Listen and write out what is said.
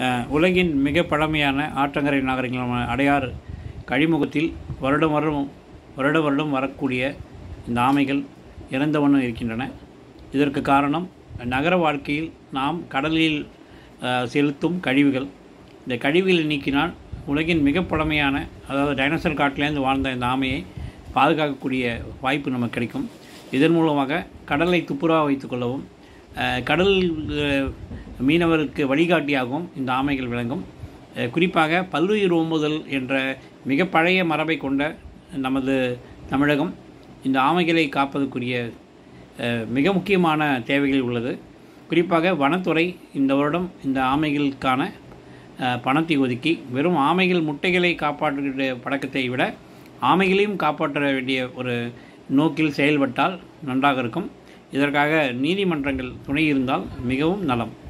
அஹ், உலகின் மிக பழமையான ஆற்றங்கரை நகரங்களான அடையாறு கழிமுகத்தில் வருடம் வருடம் வருட வருடம் வரக்கூடிய இந்த ஆமைகள் இறந்த வண்ணம் இருக்கின்றன இதற்கு காரணம் நகர வாழ்க்கையில் நாம் கடலில் அஹ், செலுத்தும் கழிவுகள் இந்த கழிவுகளை நீக்கினால் உலகின் மிக பழமையான அதாவது டைனோசர் காட்டிலேருந்து வாழ்ந்த இந்த ஆமையை பாதுகாக்கக்கூடிய வாய்ப்பு நமக்கு கிடைக்கும் இதன் மூலமாக கடலை துப்புரவாக வைத்துக்கொள்ளவும் அஹ், கடல் அஹ், மீனவருக்கு வழிகாட்டியாகவும் இந்த ஆமைகள் விளங்கும் அஹ், குறிப்பாக பல்லுயிர் ஓம்புதல் என்ற மிக பழைய மரபை கொண்ட நமது தமிழகம் இந்த ஆமைகளை காப்பதற்குரிய அஹ், மிக முக்கியமான தேவைகள் உள்ளது குறிப்பாக வனத்துறை இந்த வருடம் இந்த ஆமைகளுக்கான அஹ், பணத்தை ஒதுக்கி வெறும் ஆமைகள் முட்டைகளை காப்பாற்றுகிற பழக்கத்தை விட ஆமைகளையும் காப்பாற்ற வேண்டிய ஒரு நோக்கில் செயல்பட்டால் நன்றாக இருக்கும் இதற்காக நீதிமன்றங்கள் துணை இருந்தால் மிகவும் நலம்